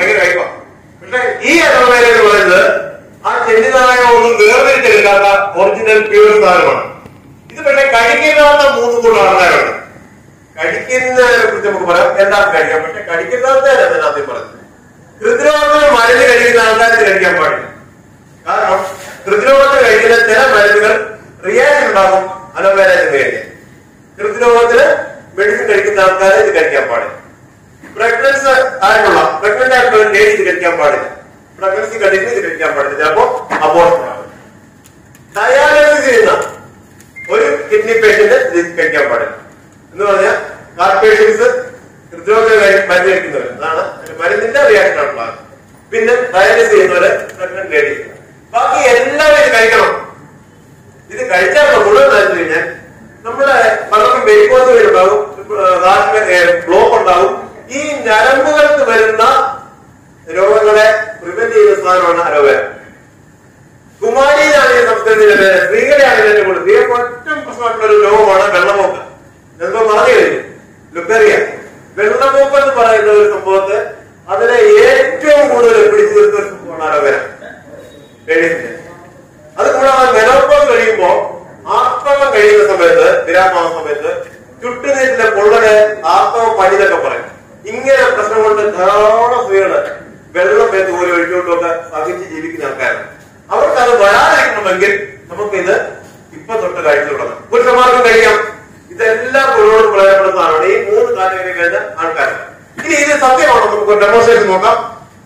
ഭയങ്കര കഴിവാ പക്ഷെ ഈ അലോവേര എന്ന് പറയുന്നത് ആ ചെന്നിനായ ഒന്നും വേർതിരിച്ചെടുക്കാത്ത ഒറിജിനൽ പ്യൂർ സാധനമാണ് ഇത് പക്ഷെ കഴിക്കാത്ത മൂന്ന് കൂടെ ആൾക്കാരുണ്ട് കഴിക്കുന്നതിനെ കുറിച്ച് നമുക്ക് പറയാം എന്താ കഴിക്കാം പക്ഷെ കഴിക്കുന്നതിനെ ഞാൻ ആദ്യം പറഞ്ഞത് ഹൃദ്രോഗത്തിന് മരുന്ന് കഴിക്കുന്ന ആൾക്കാർ ഇത് കഴിക്കാൻ പാടില്ല കാരണം ഹൃദ്രോഗത്തിന് കഴിക്കുന്ന ചില മരുന്നുകൾ റിയാക്ഷൻ ഉണ്ടാകും അലോവേര എന്ന് കഴിക്കാൻ ഹൃദ്രോഗത്തിന് മെഡിസിൻ കഴിക്കുന്ന ആൾക്കാർ ഇത് കഴിക്കാൻ പാടില്ല പ്രഗ്നൻസ് ആയിട്ടുള്ള പ്രഗ്നന്റ് ആയിട്ടുള്ള ഒരു ലേഡി ഇത് കഴിക്കാൻ പാടില്ല പ്രഗ്നൻസി കണ്ടിട്ട് ഇത് കഴിക്കാൻ പാടില്ല ചിലപ്പോ അബോർഷൻ ആകും ഡയാലിസിസ് ചെയ്യുന്ന ഒരു കിഡ്നി പേഷ്യന്റ് ഇത് കഴിക്കാൻ പാടില്ല എന്ന് പറഞ്ഞാൽ ഹാർട്ട് പേഷ്യൻസ് ഹൃദ്രോഗ മരുന്ന് കഴിക്കുന്നവർ അതാണ് ഒരു മരുന്നിന്റെ റിയാക്ഷൻ ആണുള്ളത് പിന്നെ ഡയാലിസിസ് ചെയ്യുന്നവര് പ്രഗ്നന്റ് ലേഡി ബാക്കി എല്ലാവരും ഇത് കഴിക്കണം ഇത് കഴിച്ചാൽ മുഴുവൻ കഴിച്ചു കഴിഞ്ഞാൽ നമ്മുടെ പലർക്കും വെരിക്കോസ് ഉണ്ടാകും ഹാർട്ടിന് ബ്ലോക്ക് ഉണ്ടാകും ഈ ഞരമ്പുകൾക്ക് വരുന്ന രോഗങ്ങളെ പ്രിവെന്റ് ചെയ്യുന്ന സാധനമാണ് അലോവേര കുമാരിയിലാണ് ഈ സംസ്കൃതിയിലെ പേര് സ്ത്രീകളെയാണ് ഇതിന്റെ കൂടുതൽ സ്ത്രീകൾക്ക് ഏറ്റവും പ്രശ്നമായിട്ടുള്ള ഒരു രോഗമാണ് വെള്ളമൂക്ക് ഞാനിപ്പോ പറഞ്ഞു കഴിഞ്ഞു ലുബേറിയ വെള്ളമൂക്ക് എന്ന് പറയുന്ന ഒരു സംഭവത്തെ അതിനെ ഏറ്റവും കൂടുതൽ പിടിച്ചു നിർത്തുന്ന ഒരു സംഭവമാണ് അലോവേര ലേഡീസിന്റെ അത് കൂടാതെ മെനോപ്പോസ് കഴിയുമ്പോ ആർത്തവം കഴിയുന്ന സമയത്ത് വിരാമാവുന്ന സമയത്ത് ചുട്ടുനീറ്റിലെ പൊള്ളല് ആർത്തവം പനിതൊക്കെ പറയും ഇങ്ങനെ പ്രശ്നം കൊണ്ട് ധാരാളം സ്ത്രീകള് വെള്ളം പേത്ത് പോലെ ഒഴിച്ചുകൊണ്ടൊക്കെ സഹിച്ച് ജീവിക്കുന്ന ആൾക്കാരാണ് അവർക്ക് അത് വരാതിരിക്കണമെങ്കിൽ നമുക്കിത് ഇപ്പൊ തൊട്ട് കഴിച്ചു തുടങ്ങാം പുരുഷന്മാർക്കും കഴിക്കാം ഇതെല്ലാം പുരോട് പ്രയോജനപ്പെടുന്നതാണ് ഈ മൂന്ന് കാറ്റഗറി വരുന്ന ആൾക്കാർ ഇനി ഇത് സത്യമാണോ നമുക്ക് ഡെമോൺസ്ട്രേഷൻ നോക്കാം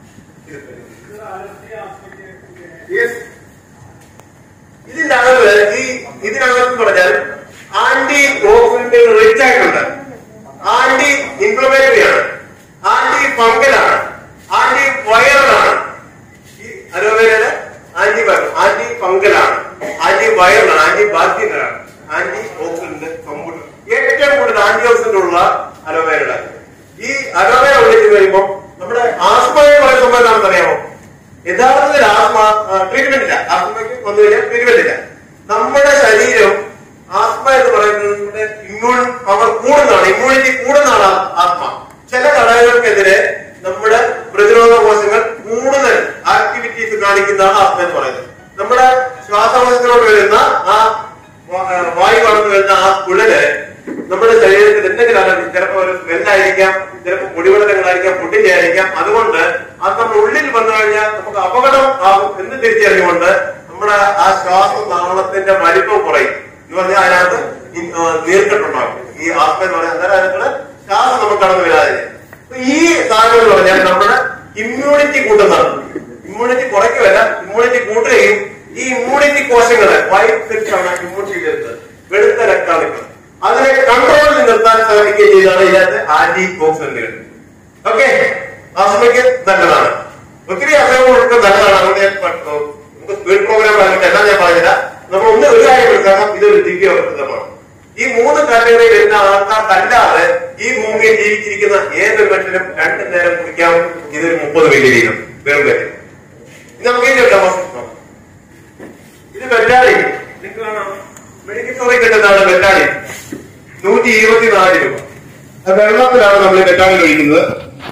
Yes. ഇതിന്റെ അകത്ത് ഈ ഇതിനകത്ത് പറഞ്ഞാൽ ആന്റി ഓക്സിഡന്റ് റിച്ച് ആയിട്ടുണ്ട് ആന്റി ഇൻഫ്ലമേറ്ററി ആണ് ആന്റി ഫംഗലാണ് ആന്റി വൈറലാണ് ഈ അലോവേരയില് ആന്റി ആന്റി ഫംഗലാണ് ആന്റി വൈറലാണ് ആന്റി ബാക്ടീരിയലാണ് ആന്റി ഓക്സിഡന്റ് കമ്പ്യൂട്ടർ ഏറ്റവും കൂടുതൽ ആന്റി ഓക്സിഡന്റ് ഉള്ള അലോവേരയാണ് ഈ അലോവേര ഒഴിച്ചു കഴിയുമ്പോൾ നമ്മുടെ ആസ്മ എന്ന് പറയുന്ന സംഭവം എന്താണെന്ന് അറിയാമോ യഥാർത്ഥത്തിൽ ആസ്മ ട്രീറ്റ്മെന്റ് ഇല്ല ആസ്മയ്ക്ക് വന്നു കഴിഞ്ഞാൽ ട്രീറ്റ്മെന്റ് ഇല്ല നമ്മുടെ ശരീരം ആസ്മ എന്ന് പറയുന്നത് നമ്മുടെ ഇമ്മ്യൂൺ പവർ കൂടുന്നതാണ് ഇമ്മ്യൂണിറ്റി കൂടുന്നതാണ് ആ- ആസ്മ ചില ഘടകങ്ങൾക്കെതിരെ നമ്മുടെ പ്രതിരോധ കോശങ്ങൾ കൂടുതൽ ആക്ടിവിറ്റീസ് കാണിക്കുന്നതാണ് ആസ്മ എന്ന് പറയുന്നത് നമ്മുടെ ശ്വാസകോശത്തിലോട്ട് വരുന്ന ആ വാ- ആ, വായു കടന്നു വരുന്ന ആ കുഴല് നമ്മുടെ ശരീരത്തിൽ എന്തെങ്കിലും അലർജി ചിലപ്പോൾ ഒരു സ്മെല്ലായിരിക്കാം ചിലപ്പോൾ പൊടിവെള്ളങ്ങളായിരിക്കാം ഫുഡിന്റെ ആയിരിക്കാം അതുകൊണ്ട് അത് നമ്മുടെ ഉള്ളിൽ വന്നു കഴിഞ്ഞാൽ നമുക്ക് അപകടം ആകും എന്ന് തിരിച്ചറിഞ്ഞുകൊണ്ട് നമ്മുടെ ആ ശ്വാസനാളത്തിന്റെ വലിപ്പം കുറയും എന്ന് പറഞ്ഞാൽ അതിനകത്ത് ഇ- ആ, നീർക്കെട്ടുണ്ടാകും ഈ ആസ്മ എന്ന് പറഞ്ഞാൽ അന്നേരം അതിനകത്ത് ശ്വാസം നമുക്ക് കടന്നു വരാതെ അപ്പൊ ഈ സാധനം എന്ന് പറഞ്ഞാൽ നമ്മുടെ ഇമ്മ്യൂണിറ്റി കൂട്ടുന്നതാണ് ഇമ്മ്യൂണിറ്റി കുറയ്ക്കുമല്ല ഇമ്മ്യൂണിറ്റി കൂട്ടുകയും ഈ ഇമ്മ്യൂണിറ്റി കോശങ്ങളെ വൈറ്റ് സെൽസ് ആണ് ഇമ്മ്യൂണിറ്റി വരുന്നത് വെളുത്ത രക്താണുക്കൾ അതിനെ കൺട്രോളിൽ നിർത്താൻ സഹായിക്കുകയും ചെയ്താണ് ഇതിനകത്ത് ആന്റി ഓക്സിഡന്റുകൾ ഓക്കെ ആസ്മയ്ക്ക് നല്ലതാണ് ഒത്തിരി അസുഖങ്ങൾക്ക് നല്ലതാണ് അതുകൊണ്ട് ഞാൻ പ- നമുക്ക് സ്പീഡ് പ്രോഗ്രാം ആയിട്ട് എല്ലാം ഞാൻ പറഞ്ഞില്ല നമ്മൾ ഒന്ന് ഒരു കാര്യം മനസ്സിലാക്കാം ഇതൊരു ദിവ്യ ഔഷധമാണ് ഈ മൂന്ന് കാറ്റഗറി വരുന്ന ആൾക്കാർക്കല്ലാതെ ഈ ഭൂമിയിൽ ജീവിച്ചിരിക്കുന്ന ഏതൊരു മനുഷ്യനും രണ്ടു നേരം കുടിക്കാം ഇതൊരു മുപ്പത് മില്ലി വീതം വെറും പേര് ഇത് നമുക്ക് ഇതിന്റെ ഡെമോൺസ്ട്രേഷൻ നോക്കാം ഇത് ബെറ്റാലി നിങ്ങൾക്ക് കാണാം മെഡിക്കൽ സ്റ്റോറിൽ കിട്ടുന്നതാണ് ബെറ്റാലി നൂറ്റി ഇരുപത്തിനാല് രൂപ അത് വെള്ളത്തിലാണ് നമ്മൾ ബെറ്റാലിൽ ഒഴിക്കുന്നത്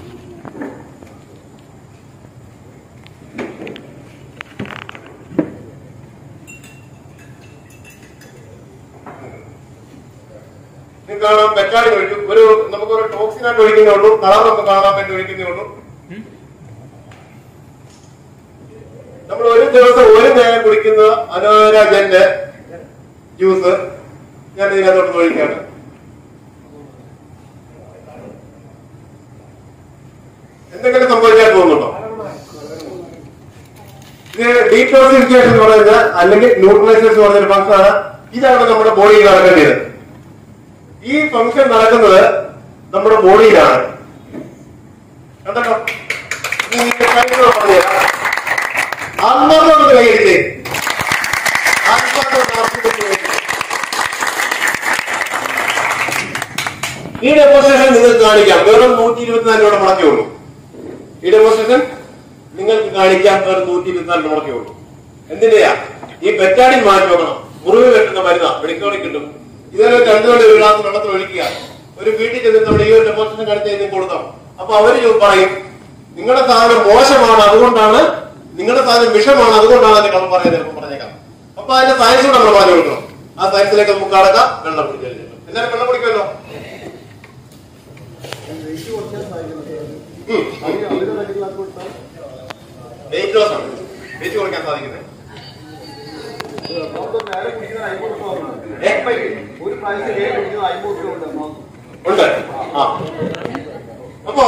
നിങ്ങൾക്ക് കാണാം ബെറ്റാലിൻ ഒഴിച്ചു ഒരു നമുക്കൊരു ടോക്സിനായിട്ട് ഒഴിക്കുന്നേ ഉള്ളൂ കളർ നമുക്ക് കാണാൻ വേണ്ടി ഒഴിക്കുന്നേ ഉള്ളൂ നമ്മൾ ഒരു ദിവസം ഒരു നേരം കുടിക്കുന്ന അലോവേര ജെല്ല് ജ്യൂസ് ഞാൻ ഇതിനകത്തോട്ട് ഒഴിക്കുകയാണ് എന്തെങ്കിലും സംഭവിക്കാൻ തോന്നുന്നുണ്ടോ ഇത് ഡീടോക്സിഫിക്കേഷൻ എന്ന് പറയുന്നത് അല്ലെങ്കിൽ ന്യൂട്രലൈസേഷൻ എന്ന് പറയുന്ന ഫംഗ്ഷൻ ആണ് ഇതാണ് നമ്മുടെ ബോഡിയിൽ നടക്കേണ്ടത് ഈ ഫംഗ്ഷൻ നടക്കുന്നത് നമ്മുടെ ബോഡിയിലാണ് കണ്ടോ ഇനി ഇതിന്റെ കാര്യങ്ങൾ പറഞ്ഞുതരാം ആത്മാർത്ഥോട് കൈയടിച്ചേ ആത്മാർത്ഥോട് ആർത്തിട്ട് കൈയടിച്ചേ. ഈ ഡെമോൺസ്ട്രേഷൻ നിങ്ങൾക്ക് കാണിക്കാം വെറും നൂറ്റി ഇരുപത്തിനാല് രൂപ മുടക്കേ ഉള്ളൂ ഈ ഡെമോൺസ്ട്രേഷൻ നിങ്ങൾക്ക് കാണിക്കാം വെറും നൂറ്റി ഇരുപത്തിനാല് രൂപ മുടക്കേ ഉള്ളൂ എന്തിന്റെയാ ഈ ബെറ്റാഡിൻ മാറ്റി വെക്കണം മുറിവ് കെട്ടുന്ന മരുന്നാ മെഡിക്കോളിൽ കിട്ടും ഇതൊരു രണ്ടു കൊണ്ട് ഒരു ഗ്ലാസ് വെള്ളത്തിൽ ഒഴിക്കുക ഒരു വീട്ടിൽ ചെന്നിട്ട് നമ്മൾ ഈ ഒരു ഡെമോൺസ്ട്രേഷൻ കാണിച്ച് ഇതിന് കൊടുക്കണം അപ്പൊ അവര് ചോ- പറയും നിങ്ങളുടെ സാധനം മോശമാണ് അതുകൊണ്ടാണ് നിങ്ങളുടെ സാധനം വിഷമാണ് അതുകൊണ്ടാണ് അതിന്റെ കളർ പറയുന്നത് ചിലപ്പോൾ പറഞ്ഞേക്കാം അപ്പൊ അതിന്റെ സയൻസ് കൂടെ നമ്മൾ പറഞ്ഞു കൊടുക്കണം ആ സയൻസിലേക്ക് നമുക്ക് കടക്കാം വെള്ളം കുടിക്കാൻ എല്ലാവരും വെള്ളം കുടിക്കുമല്ലോ വെയിറ്റ് ലോസ് ആണ് വെയിറ്റ് കുറയ്ക്കാൻ സാധിക്കുന്നത് ഒരു പ്രാവശ്യം കേക്ക് കുടിക്കുന്നത് അമ്പത് രൂപ ഉണ്ട് ഉണ്ട് ആ അപ്പോ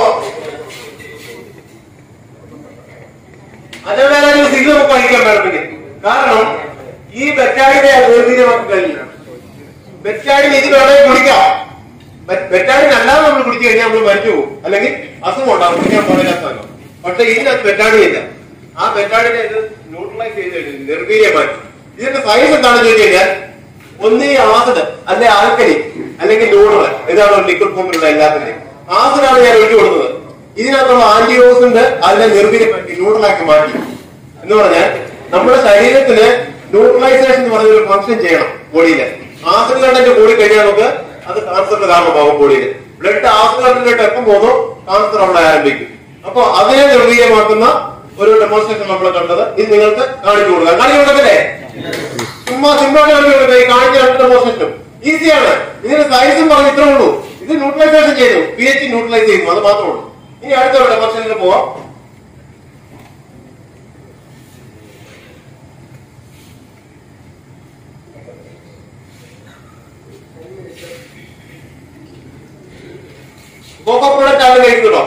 അതേപോലെ ഇത് നമുക്ക് വായിക്കാൻ വേണമെങ്കിൽ കാരണം ഈ ബെറ്റാഡിനെ വേർതിരിവാക്കി കഴിഞ്ഞു ബെറ്റാഡിന് ഇത് വേണമെങ്കിൽ കുടിക്കാം ബെ- ബെറ്റാഡിന് അല്ലാതെ നമ്മൾ കുടിച്ചു കഴിഞ്ഞാൽ നമ്മൾ മരിച്ചു പോകും അല്ലെങ്കിൽ അസുഖം ഉണ്ടാകും കുടിക്കാൻ പാടില്ലാത്തല്ലോ പക്ഷെ ഇതിനകത്ത് ബെറ്റാഡി ഇല്ല ആ ബെറ്റാഡിനെ ഇത് ന്യൂട്രലൈസ് ചെയ്ത് കഴിഞ്ഞു നിർവീര്യമാക്കി ഇതിന്റെ സൈസ് എന്താണെന്ന് ചോദിച്ചു കഴിഞ്ഞാൽ ഒന്നീ ആസിഡ് അല്ലെ ആൽക്കലി അല്ലെങ്കിൽ നൂഡൽ ഇതാണ് ലിക്വിഡ് ഫോമിലുള്ള എല്ലാത്തിന്റെയും ആസിഡാണ് ഞാൻ ഒഴിച്ചു കൊടുത്തത് ഇതിനകത്തുള്ള ആന്റിയോസിന്റെ അതിനെ നിർവീര്യമാക്കി ന്യൂട്രലാക്കി മാറ്റി എന്ന് പറഞ്ഞാൽ നമ്മുടെ ശരീരത്തിന് ന്യൂട്രലൈസേഷൻ എന്ന് പറഞ്ഞ ഒരു ഫംഗ്ഷൻ ചെയ്യണം ബോഡിയിൽ ആസിഡ് കണ്ടന്റ് കൂടി കഴിഞ്ഞാൽ നമുക്ക് അത് കാൻസറിന്റെ കാരണമാകും ബോഡിയിൽ ബ്ലഡ് ആസിഡ് കണ്ടന്റിലോട്ട് എപ്പം പോകുന്നു കാൻസർ അവിടെ ആരംഭിക്കും അപ്പൊ അതിനെ നിർവീര്യമാക്കുന്ന ഒരു ഡെമോൺസ്ട്രേഷൻ നമ്മൾ കണ്ടത് ഇത് നിങ്ങൾക്ക് കാണിച്ചു കൊടുക്കാം കാണിച്ചു കൊടുക്കല്ലേ ചുമ്മാ സിമ്പിൾ കാണിച്ചു കൊടുക്കുക ഈ കാണിച്ച രണ്ട് ഡെമോൺസ്ട്രേഷനും ഈസിയാണ് ഇതിന്റെ സൈസും പറഞ്ഞ് ഇത്രേ ഉള്ളൂ ഇത് ന്യൂട്രലൈസേഷൻ ചെയ്തു പി എച്ച് ന്യൂട്രലൈസ് ചെയ്യുന്നു അത് മാത്രമേ ഉള്ളൂ ഇനി അടുത്ത ഒരു ഡെമോൺസ്ട്രേഷനിൽ പോവാം കോക്കോ പ്രോഡക്റ്റ് ആണ് കഴിക്കുന്നുണ്ടോ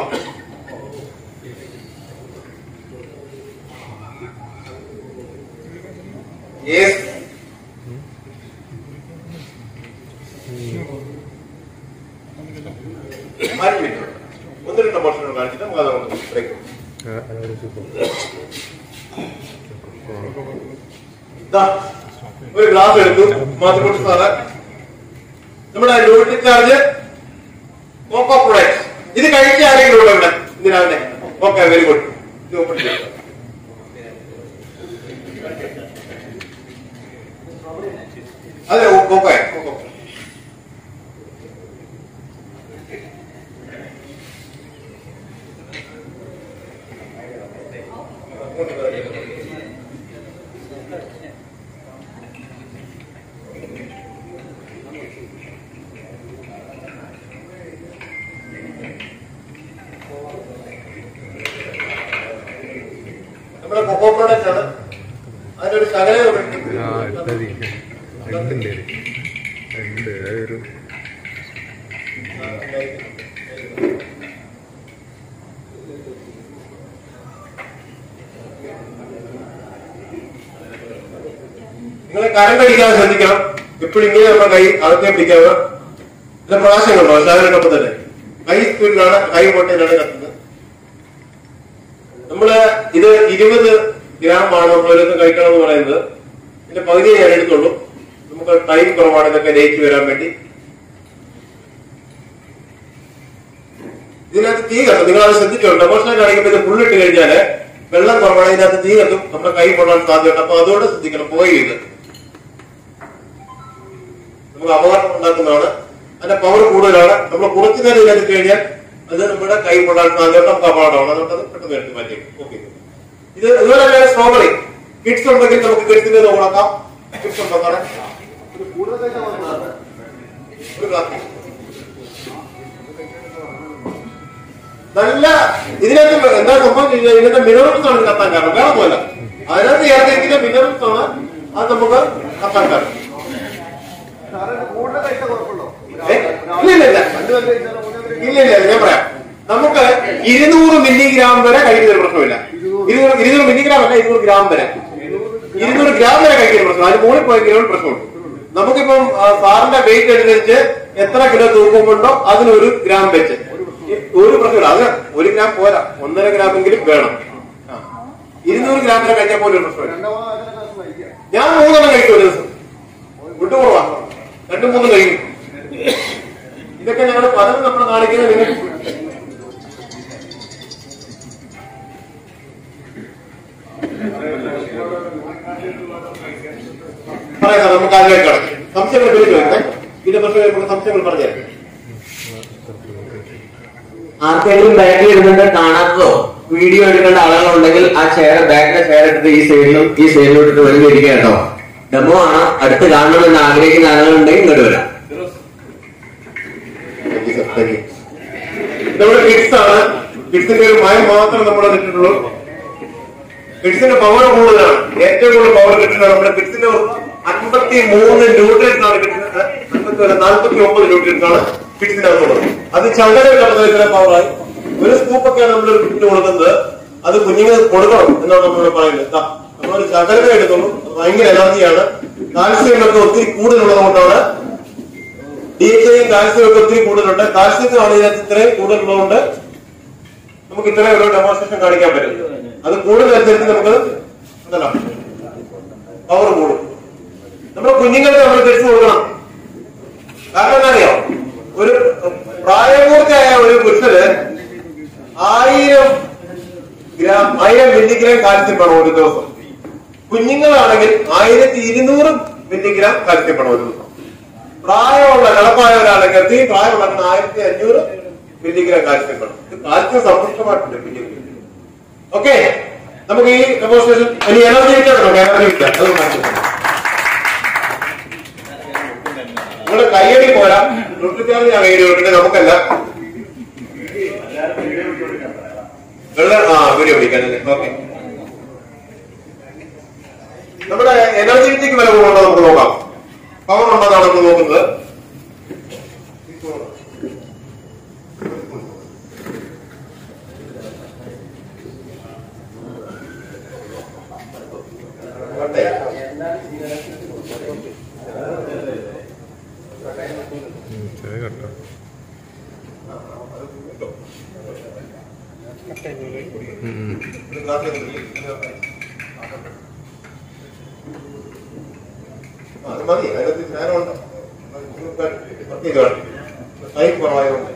യെസ് ആരും മിനിറ്റ് ഒന്ന് രണ്ട് മോഷണം കാണിച്ചിട്ട് നമുക്ക് അതങ്ങോട്ട് ബ്രേക്ക് ദാ, ഒരു ഗ്ലാസ് എടുത്തു മാത്തിക്കൊണ്ട് സാറ് നമ്മുടെ ലൂട്ടി ചാർജ് കോക്കോ പ്രൊഡക്ട്സ് ഇത് കഴിച്ച ആരെങ്കിലും ഉണ്ടോ ഇവിടെ ഇതിനാവട്ടെ ഓക്കെ വെരി ഗുഡ് ഇത് open ചെയ്യാം. അതെ കോക്കോയ കോക്കോ നമ്മുടെ കൊക്കോ പ്രോഡക്റ്റ് ആണ് അതിനൊരു ശകലം ഇവിടെ ആ ഇട്ടതി രണ്ടുണ്ട് രണ്ട് അതൊരു നിങ്ങൾ കരം കടിക്കാതെ ശ്രദ്ധിക്കണം എപ്പോഴും ഇങ്ങനെ നമ്മുടെ കൈ അകത്തെ പിടിക്കാവുക ഇതിന്റെ പ്രാവശ്യം കണ്ടോ ശകലൊപ്പം തന്നെ കൈ സ്പീഡിലാണ് കൈ പൊട്ടയിലാണ് കത്തുന്നത് നമ്മള് ഇത് ഇരുപത് ഗ്രാം ആണ് നമ്മൾ ഒരു കഴിക്കണം എന്ന് പറയുന്നത് ഇതിന്റെ പകുതിയെ ഞാൻ എടുത്തുള്ളൂ നമുക്ക് ടൈം കുറവാണ് ഇതൊക്കെ ലയിച്ച് വരാൻ വേണ്ടി ഇതിനകത്ത് തീ കത്തും നിങ്ങൾ അത് ശ്രദ്ധിച്ചോളൂ ഡെമോൺസ്ട്രേറ്റ് കാണിക്കുമ്പോൾ ഇത് ഫുള്ളിട്ട് കഴിഞ്ഞാല് വെള്ളം കുറവാണ് ഇതിനകത്ത് തീ കത്തും നമ്മുടെ കൈ പൊള്ളാൻ സാധ്യതയുണ്ട് അപ്പൊ അതുകൊണ്ട് ശ്രദ്ധിക്കണം പോയി ഇത് നമുക്ക് അപകടം ഉണ്ടാക്കുന്നതാണ് അതിന്റെ പവർ കൂടുതലാണ് നമ്മൾ കുറച്ചു നേരം ഇതിനകത്ത് കഴിഞ്ഞാൽ അത് നമ്മുടെ കൈ പൊള്ളാൻ സാധ്യത നമുക്ക് അപകടമാണ് അതുകൊണ്ട് അത് പെട്ടെന്ന് എടുത്ത് മാറ്റി ഓക്കെ ഇത് ഇതുപോലെ തന്നെ സ്ട്രോബെറി കിഡ്സ് ഉണ്ടെങ്കിൽ നമുക്ക് കിഡ്സിന്റെ നോക്കാം കിഡ്സ് ഉണ്ടോ സാറേ ഒരു കൂടുതൽ കഴിച്ചാൽ മതി. ഒരു ഗ്ലാസ് നല്ല ഇതിനകത്ത് എന്താ സംഭവം ചെയ്ത് കഴിഞ്ഞാൽ ഇതിനകത്ത് മിനറൽസ് ആണ് കത്താൻ കാരണം വേറെ പോലെ അതിനകത്ത് ചേർത്തിരിക്കുന്ന മിനറൽസ് ആണ് അത് നമുക്ക് കത്താൻ കാരണം സാറേ, ഇത് കൂടുതൽ കഴിച്ചാൽ കുഴപ്പമുണ്ടോ? ഏ? ഇല്ല, ഇല്ല, ഇല്ല. രണ്ട് പേർക്ക് കഴിച്ചാലോ, മൂന്ന് പേർക്ക് ഇല്ല ഇല്ല ഞാൻ പറയാം നമുക്ക് ഇരുന്നൂറ് മില്ലിഗ്രാം വരെ കഴിക്കുന്ന ഒരു പ്രശ്നമില്ല ഇരുന്നൂറ് ഇരുന്നൂറ് മില്ലിഗ്രാം അല്ല ഇരുന്നൂറ് ഗ്രാം വരെ ഇരുന്നൂറ് ഗ്രാം വരെ കഴിക്കുന്ന പ്രശ്നം അതിന് മുകളിൽ പോയി കഴിഞ്ഞാൽ പ്രശ്നമുണ്ട് നമുക്കിപ്പം ആ, സാറിന്റെ വെയിറ്റ് അനുസരിച്ച് എത്ര കിലോ തൂക്കമുണ്ടോ അതിനൊരു ഗ്രാം വെച്ച് ഒരു പ്രശ്നമില്ല അത് ഒരു ഗ്രാം പോരാ ഒന്നര ഗ്രാമെങ്കിലും വേണം ആ. ഇരുന്നൂറ് ഗ്രാം വരെ കഴിച്ചാൽ പോലും ഒരു പ്രശ്നമില്ല രണ്ടോ മൂന്നോ ആൾക്കാരെ ക്ലാസ് കഴിക്കാം. ഞാൻ മൂന്നെണ്ണം കഴിക്കും ഒരു ദിവസം വിട്ടുപോവാ രണ്ടും മൂന്നും കഴിക്കും ഇതൊക്കെ ഞങ്ങൾ പലതും നമ്മൾ കാണിക്കുന്നത് നിങ്ങൾക്ക് പറയാം സാർ, നമുക്ക് അതിലേക്ക് കടക്കാം സംശയങ്ങൾ ചോദിച്ചു നോക്കട്ടെ ഇതിന്റെ പ്രശ്നം വരുമ്പോൾ സംശയങ്ങൾ പറഞ്ഞുതരാം ആർക്കെങ്കിലും ബാക്കിൽ ഇരുന്നിട്ട് കാണാത്തതോ വീഡിയോ എടുക്കേണ്ട ആളുകളുണ്ടെങ്കിൽ ആ ചെയർ ബാക്കിലെ ചെയർ എടുത്ത് ഈ സൈഡിലും ഈ സൈഡിലും ഇട്ടിട്ട് വെളിയിൽ ഇരിക്കുക കേട്ടോ ഡെമോ ആണ് അടുത്ത് കാണണമെന്ന് ആഗ്രഹിക്കുന്ന ആളുകളുണ്ടെങ്കിൽ ഇങ്ങോട്ട് വരാം നമ്മുടെ കിഡ്സ് ആണ് കിഡ്സിന്റെ ഒരു മയം മാത്രം നമ്മൾ ഇട്ടിട്ടുള്ളൂ കിഡ്സിന്റെ പവർ കൂടുതലാണ് ഏറ്റവും കൂടുതൽ പവർ കിട്ടുന്നത് നമ്മുടെ കിഡ്സിന്റെ അൻപത്തി മൂന്ന് ന്യൂട്രിയൻസ് ആണ് കിട്ടുന്നത് അൻപത്തി നാൽപ്പത്തി ഒമ്പത് ന്യൂട്രിയൻസ് ആണ് കിഡ്സിന്റെ അകത്തുള്ളത് അത് ചങ്ങല കടന്നതിന്റെ പവറായി ഒരു സ്കൂപ്പൊക്കെയാണ് നമ്മൾ ഒരു കിട്ടിന് കൊടുക്കുന്നത് അത് കുഞ്ഞുങ്ങൾ കൊടുക്കണം എന്നാണ് നമ്മൾ പറയുന്നത് ദാ, നമ്മളൊരു ചകലമേ എടുത്തുള്ളൂ അത് ഭയങ്കര എനർജിയാണ് കാൽസ്യം ഒക്കെ ഒത്തിരി കൂടുതലുള്ളത് കൊണ്ടാണ് ഡി എച്ച് ഐയും കാൽസ്യം ഒക്കെ ഒത്തിരി കൂടുതലുണ്ട് കാൽസ്യത്തിനാണ് ഇതിനകത്ത് ഇത്രയും കൂടുതലുള്ളതുകൊണ്ട് നമുക്ക് ഇത്രയും ഒരു ഡെമോൺസ്ട്രേഷൻ കാണിക്കാൻ പറ്റും അത് കൂടുതലനുസരിച്ച് നമുക്ക് ഉണ്ടല്ലോ പവർ കൂടും നമ്മുടെ കുഞ്ഞുങ്ങൾക്ക് നമ്മൾ തിരിച്ചു കൊടുക്കണം കാരണം എന്താ അറിയോ ഒരു പ്രായപൂർത്തിയായ ഒരു പുരുഷന് ആയിരം ഗ്രാം ആയിരം മില്ലിഗ്രാം കാൽസ്യം വേണം ഒരു ദിവസം കുഞ്ഞുങ്ങളാണെങ്കിൽ ആയിരത്തി ഇരുന്നൂറ് മില്ലിഗ്രാം കാൽസ്യം വേണം ഒരു ദിവസം പ്രായമുള്ള കിളപ്പായവരാണെങ്കിൽ തീ പ്രായമുള്ള ആയിരത്തി അഞ്ഞൂറ് മില്ലിഗ്രാം കാൽസ്യം വേണം ഇത് കാൽസ്യം സമ്പുഷ്ടമായിട്ടുണ്ട് കുഞ്ഞുങ്ങൾക്ക് ഓക്കെ നമുക്ക് ഈ ഡെമോൺസ്ട്രേഷൻ ഇനി എനർജി വിറ്റാണോ എനർജി വിറ്റ അത് മനസ്സിലാക്കാം നിങ്ങളുടെ കയ്യടി പോരാ ന്യൂട്രിച്ചാർജ് ഞാൻ കയ്യടി കൊടുക്കട്ടെ നമുക്കല്ല വെള്ളം ആ വീഡിയോ പിടിക്കാനല്ലേ ഓക്കെ നമ്മുടെ എനർജറ്റിക് വില കൂടുണ്ടോ നമുക്ക് നോക്കാം പവർ ഉണ്ടോ എന്നാണ് നമ്മൾ നോക്കുന്നത് ഉം, ചെറിയ കട്ടോ ഉം, ഉം. അത് മതി അതിനകത്ത് ഞാനുണ്ട് പ്രത്യേകമാണ് ടൈം കുറവായതുകൊണ്ട്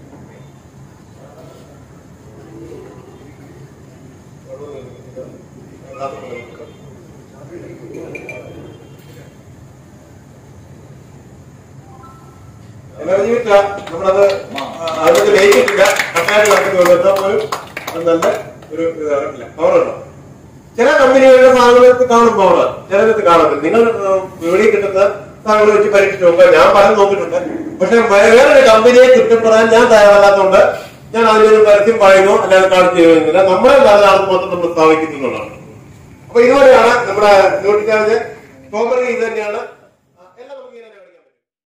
എനർജി വിറ്റ നമ്മളത് അതിനകത്ത് ലയിച്ചിട്ടില്ല കട്ടായിട്ട് നടക്കുന്ന എന്നാൽ പോലും അത് നല്ല ഒരു ഇതാകത്തില്ല പവർ ഉണ്ടോ ചില കമ്പനികളുടെ സാധനങ്ങൾക്ക് കാണും പവർ ചിലർക്ക് കാണത്തില്ല നിങ്ങൾ ഏഹ്, വെളിയിൽ കിട്ടുന്ന സാധനങ്ങൾ വെച്ച് പരീക്ഷിച്ച് നോക്കുക ഞാൻ പലതും നോക്കിയിട്ടുണ്ട് പക്ഷെ വേ- വേറൊരു കമ്പനിയെ കുറ്റപ്പെടാൻ ഞാൻ തയ്യാറല്ലാത്തതുകൊണ്ട് ഞാൻ അതിനൊരു പരസ്യം പറയുന്നു അല്ലാതെ കാണിച്ചു തരുന്നില്ല നമ്മുടെ നല്ലതാണ് മാത്രം നമ്മൾ സ്ഥാപിക്കുന്നുള്ളതാണ് അപ്പൊ ഇതുപോലെയാണ് നമ്മുടെ ന്യൂട്രി ചാർജ് സ്ട്രോബറി ഇത് തന്നെയാണ്